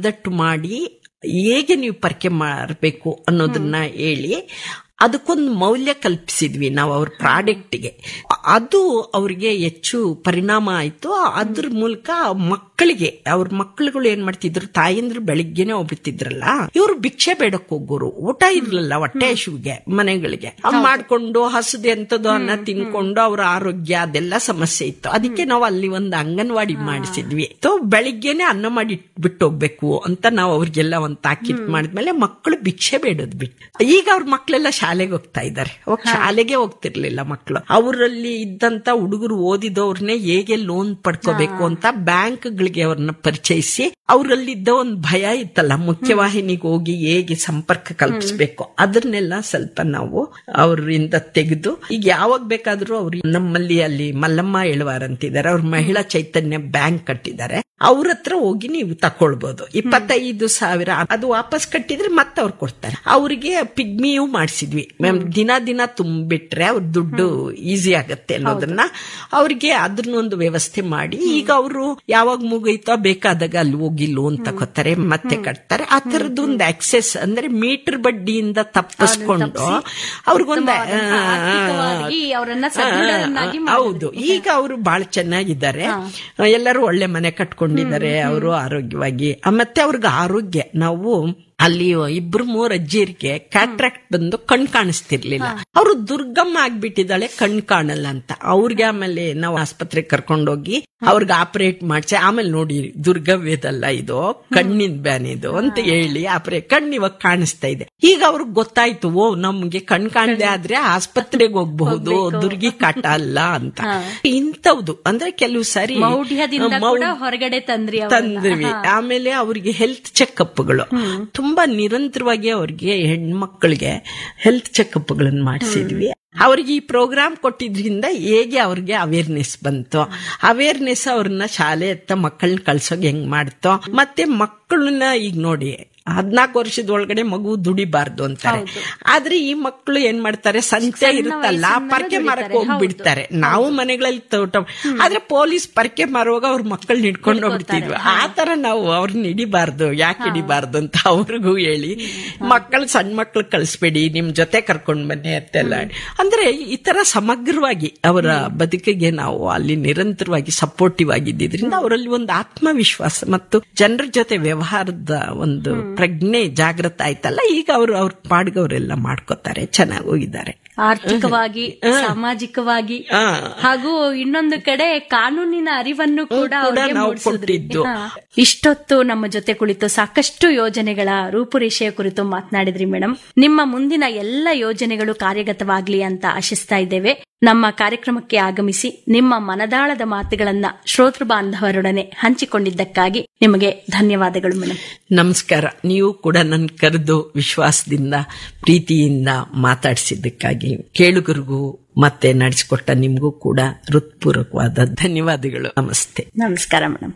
ಮನದಟ್ಟು ಮಾಡಿ ಹೇಗೆ ನೀವು ಪರಕೆ ಮಾಡಬೇಕು ಅನ್ನೋದನ್ನ ಹೇಳಿ ಅದಕ್ಕೊಂದು ಮೌಲ್ಯ ಕಲ್ಪಿಸಿದ್ವಿ ನಾವು ಅವ್ರ ಪ್ರಾಡಕ್ಟ್ಗೆ ಅದು ಅವ್ರಿಗೆ ಹೆಚ್ಚು ಪರಿಣಾಮ ಆಯ್ತು ಅದ್ರ ಮೂಲಕ ಮಕ್ಕಳಿಗೆ ಅವ್ರ ಮಕ್ಕಳುಗಳು ಏನ್ ಮಾಡ್ತಿದ್ರು ತಾಯಂದ್ರು ಬೆಳಿಗ್ಗೆನೆ ಹೋಗ್ಬಿಡ್ತಿದ್ರಲ್ಲ ಇವ್ರು ಭಿಕ್ಷೆ ಬೇಡಕ್ ಹೋಗೋರು ಊಟ ಇರ್ಲಿಲ್ಲ ಹೊಟ್ಟೆ ಹಸುವಿಗೆ ಮನೆಗಳಿಗೆ ಅವ್ ಮಾಡ್ಕೊಂಡು ಹಸದೆ ಅಂತದ್ದು ಅನ್ನ ತಿನ್ಕೊಂಡು ಅವ್ರ ಆರೋಗ್ಯ ಅದೆಲ್ಲ ಸಮಸ್ಯೆ ಇತ್ತು ಅದಕ್ಕೆ ನಾವು ಅಲ್ಲಿ ಒಂದು ಅಂಗನವಾಡಿ ಮಾಡಿಸಿದ್ವಿ ತೋ ಬೆಳಿಗ್ಗೆನೆ ಅನ್ನ ಮಾಡಿ ಬಿಟ್ಟು ಹೋಗ್ಬೇಕು ಅಂತ ನಾವು ಅವ್ರಿಗೆಲ್ಲ ಒಂದು ತಾಕೀತ್ ಮಾಡಿದ್ಮೇಲೆ ಮಕ್ಕಳು ಭಿಕ್ಷೆ ಬೇಡೋದ್ ಬಿಟ್ಟು ಈಗ ಅವ್ರ ಮಕ್ಕಳೆಲ್ಲ ಶಾಲೆಗೆ ಹೋಗ್ತಾ ಇದ್ದಾರೆ ಅವಾಗ ಶಾಲೆಗೆ ಹೋಗ್ತಿರ್ಲಿಲ್ಲ ಮಕ್ಕಳು ಅವರಲ್ಲಿ ಇದ್ದಂತ ಹುಡುಗರು ಓದಿದವ್ರನ್ನೇ ಹೇಗೆ ಲೋನ್ ಪಡ್ಕೋಬೇಕು ಅಂತ ಬ್ಯಾಂಕ್ಗಳಿಗೆ ಅವ್ರನ್ನ ಪರಿಚಯಿಸಿ ಅವರಲ್ಲಿದ್ದ ಒಂದು ಭಯ ಇತ್ತಲ್ಲ ಮುಖ್ಯವಾಹಿನಿಗೆ ಹೋಗಿ ಹೇಗೆ ಸಂಪರ್ಕ ಕಲ್ಪಿಸ್ಬೇಕು ಅದನ್ನೆಲ್ಲ ಸ್ವಲ್ಪ ನಾವು ಅವರಿಂದ ತೆಗೆದು ಈಗ ಯಾವಾಗ ಬೇಕಾದ್ರೂ ಅವ್ರು ನಮ್ಮಲ್ಲಿ ಅಲ್ಲಿ ಮಲ್ಲಮ್ಮ ಎಳವಾರ್ ಅಂತಿದ್ದಾರೆ ಅವ್ರ ಮಹಿಳಾ ಚೈತನ್ಯ ಬ್ಯಾಂಕ್ ಕಟ್ಟಿದ್ದಾರೆ ಅವ್ರ ಹತ್ರ ಹೋಗಿ ನೀವು ತಕೊಳ್ಬಹುದು ಇಪ್ಪತ್ತೈದು ಸಾವಿರ ಅದು ವಾಪಸ್ ಕಟ್ಟಿದ್ರೆ ಮತ್ತೆ ಅವ್ರು ಕೊಡ್ತಾರೆ ಅವ್ರಿಗೆ ಪಿಗ್ಮಿಯೂ ಮಾಡಿಸಿದ್ವಿ ಮ್ಯಾಮ್ ದಿನ ದಿನ ತುಂಬಿಟ್ರೆ ಅವ್ರ ದುಡ್ಡು ಈಸಿ ಆಗತ್ತೆ ಅನ್ನೋದನ್ನ ಅವ್ರಿಗೆ ಅದನ್ನೊಂದು ವ್ಯವಸ್ಥೆ ಮಾಡಿ ಈಗ ಅವರು ಯಾವಾಗ ಮುಗೀತೋ ಬೇಕಾದಾಗ ಅಲ್ಲಿ ಹೋಗಿ ಲೋನ್ ತಗೋತಾರೆ ಮತ್ತೆ ಕಟ್ತಾರೆ ಆ ತರದೊಂದು ಆಕ್ಸೆಸ್ ಅಂದ್ರೆ ಮೀಟರ್ ಬಡ್ಡಿಯಿಂದ ತಪ್ಪಿಸ್ಕೊಂಡು ಅವ್ರಿಗೊಂದು ಆ, ಆರ್ಥಿಕವಾಗಿ ಅವರನ್ನ ಸದೃಢರನ್ನಾಗಿ ಆ, ಹೌದು ಈಗ ಅವರು ಬಹಳ ಚೆನ್ನಾಗಿದ್ದಾರೆ ಎಲ್ಲರೂ ಒಳ್ಳೆ ಮನೆ ಕಟ್ಕೊಂಡಿದ್ದಾರೆ ಅವರು ಆರೋಗ್ಯವಾಗಿ ಆ, ಮತ್ತೆ ಅವ್ರಿಗೆ ಆರೋಗ್ಯ ನಾವು ಅಲ್ಲಿ ಇಬ್ರು ಮೂರ್ ಅಜ್ಜಿಯರಿಗೆ ಕ್ಯಾಟ್ರಾಕ್ಟ್ ಬಂದು ಕಣ್ ಕಾಣಿಸ್ತಿರ್ಲಿಲ್ಲ ಅವರು ದುರ್ಗಮ್ಮ ಆಗ್ಬಿಟ್ಟಿದ್ದಾಳೆ ಕಣ್ ಕಾಣಲ್ಲ ಅಂತ ಅವ್ರಿಗೆ ಆಮೇಲೆ ನಾವು ಆಸ್ಪತ್ರೆಗೆ ಕರ್ಕೊಂಡೋಗಿ ಅವ್ರಿಗೆ ಆಪರೇಟ್ ಮಾಡಿಸಿ ಆಮೇಲೆ ನೋಡಿ ದುರ್ಗವ್ಯದಲ್ಲ ಇದು ಕಣ್ಣಿನ ಬ್ಯಾನ್ ಇದು ಅಂತ ಹೇಳಿ ಆಪರೇಟ್ ಕಣ್ಣು ಇವಾಗ ಕಾಣಿಸ್ತಾ ಇದೆ ಈಗ ಅವ್ರಿಗೆ ಗೊತ್ತಾಯ್ತು ಓ ನಮ್ಗೆ ಕಣ್ ಕಾಣದೆ ಆದ್ರೆ ಆಸ್ಪತ್ರೆಗೆ ಹೋಗ್ಬಹುದು ದುರ್ಗಿ ಕಾಟ ಅಲ್ಲ ಅಂತ ಇಂಥವ್ದು ಅಂದ್ರೆ ಕೆಲವು ಸಾರಿ ಮೌಢ್ಯದಿಂದ ಮೌ- ಕೂಡ ಹೊರಗಡೆ ತಂದ್ರಿ ಅವ್ರನ್ನ. ತಂದ್ವಿ ಆಮೇಲೆ ಅವ್ರಿಗೆ ಹೆಲ್ತ್ ಚೆಕಪ್ಗಳು ತುಂಬಾ ನಿರಂತರವಾಗಿ ಅವ್ರಿಗೆ ಹೆಣ್ಮಕ್ಳಿಗೆ ಹೆಲ್ತ್ ಚೆಕಪ್ಗಳನ್ನು ಮಾಡಿಸಿದ್ವಿ ಅವ್ರಿಗೆ ಈ ಪ್ರೋಗ್ರಾಮ್ ಕೊಟ್ಟಿದ್ರಿಂದ ಹೇಗೆ ಅವ್ರಿಗೆ ಅವೇರ್ನೆಸ್ ಬಂತು ಅವೇರ್ನೆಸ್ ಅವ್ರನ್ನ ಶಾಲೆ ಹತ್ತ ಮಕ್ಕಳನ್ನ ಕಳ್ಸೋಕ್ ಹೆಂಗ್ ಮಾಡ್ತೋ ಮತ್ತೆ ಮಕ್ಕಳನ್ನ ಈಗ ನೋಡಿ ಹದ್ನಾಲ್ಕು ವರ್ಷದ ಒಳಗಡೆ ಮಗು ದುಡಿಬಾರ್ದು ಅಂತಾರೆ ಆದ್ರೆ ಈ ಮಕ್ಕಳು ಏನ್ ಮಾಡ್ತಾರೆ ಸಂತೆ ಇರುತ್ತಲ್ಲ ಪರ್ಕೆ ಮಾರಕ್ ಹೋಗ್ಬಿಡ್ತಾರೆ ನಾವು ಮನೆಗಳಲ್ಲಿ ತೋಟ ಆದ್ರೆ ಪೊಲೀಸ್ ಪರ್ಕೆ ಮಾರುವಾಗ ಅವ್ರ ಮಕ್ಕಳನ್ನ ಹಿಡ್ಕೊಂಡು ಹೋಗ್ಬಿಡ್ತಿದ್ವಿ ಆ ತರ ನಾವು ಅವ್ರನ್ನ ಹಿಡಿಬಾರ್ದು ಯಾಕೆ ಹಿಡಿಬಾರ್ದು ಅಂತ ಅವ್ರಿಗೂ ಹೇಳಿ ಮಕ್ಕಳು ಸಣ್ಣ ಮಕ್ಳು ಕಳಿಸ್ಬೇಡಿ ನಿಮ್ ಜೊತೆ ಕರ್ಕೊಂಡ್ ಬನ್ನಿ ಅಂತೆಲ್ಲ ಅಂದ್ರೆ ಈ ತರ ಸಮಗ್ರವಾಗಿ ಅವರ ಬದುಕಿಗೆ ನಾವು ಅಲ್ಲಿ ನಿರಂತರವಾಗಿ ಸಪೋರ್ಟಿವ್ ಆಗಿದ್ದರಿಂದ ಅವರಲ್ಲಿ ಒಂದು ಆತ್ಮವಿಶ್ವಾಸ ಮತ್ತು ಜನರ ಜೊತೆ ವ್ಯವಹಾರದ ಒಂದು ಪ್ರಜ್ಞೆ ಜಾಗೃತ ಆಯ್ತಲ್ಲ ಈಗ ಅವರು ಅವ್ರ ಪಾಡ್ಗವರೆಲ್ಲ ಮಾಡ್ಕೋತಾರೆ ಚೆನ್ನಾಗಿ ಹೋಗಿದ್ದಾರೆ ಆರ್ಥಿಕವಾಗಿ ಸಾಮಾಜಿಕವಾಗಿ ಆ. ಹಾಗೂ ಇನ್ನೊಂದು ಕಡೆ ಕಾನೂನಿನ ಅರಿವನ್ನು ಕೂಡ ಕೂಡ ಅವ್ರಿಗೆ ನಾವು ಮೂಡಿಸಿದ್ರಿ. ಕೊಟ್ಟಿದ್ದು. ಹಾ. ಇಷ್ಟೊತ್ತು ನಮ್ಮ ಜೊತೆ ಕುಳಿತು ಸಾಕಷ್ಟು ಯೋಜನೆಗಳ ರೂಪುರೇಷೆಯ ಕುರಿತು ಮಾತನಾಡಿದ್ರಿ ಮೇಡಮ್ ನಿಮ್ಮ ಮುಂದಿನ ಎಲ್ಲ ಯೋಜನೆಗಳು ಕಾರ್ಯಗತವಾಗ್ಲಿ ಅಂತ ಆಶಿಸ್ತಾ ಇದ್ದೇವೆ ನಮ್ಮ ಕಾರ್ಯಕ್ರಮಕ್ಕೆ ಆಗಮಿಸಿ ನಿಮ್ಮ ಮನದಾಳದ ಮಾತುಗಳನ್ನ ಶ್ರೋತೃ ಬಾಂಧವರೊಡನೆ ಹಂಚಿಕೊಂಡಿದ್ದಕ್ಕಾಗಿ ನಿಮಗೆ ಧನ್ಯವಾದಗಳು ಮೇಡಮ್ ನಮಸ್ಕಾರ ನೀವು ಕೂಡ ನನ್ ಕರೆದು ವಿಶ್ವಾಸದಿಂದ ಪ್ರೀತಿಯಿಂದ ಮಾತಾಡಿಸಿದ್ದಕ್ಕಾಗಿ ಕೇಳುಗರಿಗೂ ಮತ್ತೆ ನಡೆಸಿಕೊಟ್ಟ ನಿಮಗೂ ಕೂಡ ಹೃತ್ಪೂರ್ವಕವಾದ ಧನ್ಯವಾದಗಳು ನಮಸ್ತೆ ನಮಸ್ಕಾರ ಮೇಡಮ್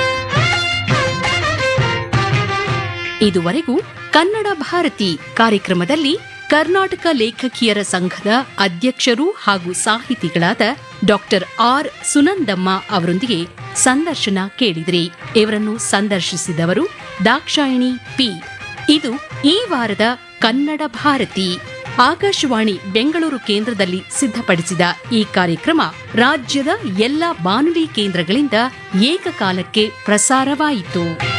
ಇದುವರೆಗೂ ಕನ್ನಡ ಭಾರತಿ ಕಾರ್ಯಕ್ರಮದಲ್ಲಿ ಕರ್ನಾಟಕ ಲೇಖಕಿಯರ ಸಂಘದ ಅಧ್ಯಕ್ಷರು ಹಾಗೂ ಸಾಹಿತಿಗಳಾದ ಡಾಕ್ಟರ್ ಆರ್ ಸುನಂದಮ್ಮ ಅವರೊಂದಿಗೆ ಸಂದರ್ಶನ ಕೇಳಿದ್ರಿ ಇವರನ್ನು ಸಂದರ್ಶಿಸಿದವರು ದಾಕ್ಷಾಯಿಣಿ ಪಿ ಇದು ಈ ವಾರದ ಕನ್ನಡ ಭಾರತಿ ಆಕಾಶವಾಣಿ ಬೆಂಗಳೂರು ಕೇಂದ್ರದಲ್ಲಿ ಸಿದ್ಧಪಡಿಸಿದ ಈ ಕಾರ್ಯಕ್ರಮ ರಾಜ್ಯದ ಎಲ್ಲ ಬಾನುಲಿ ಕೇಂದ್ರಗಳಿಂದ ಏಕಕಾಲಕ್ಕೆ ಪ್ರಸಾರವಾಯಿತು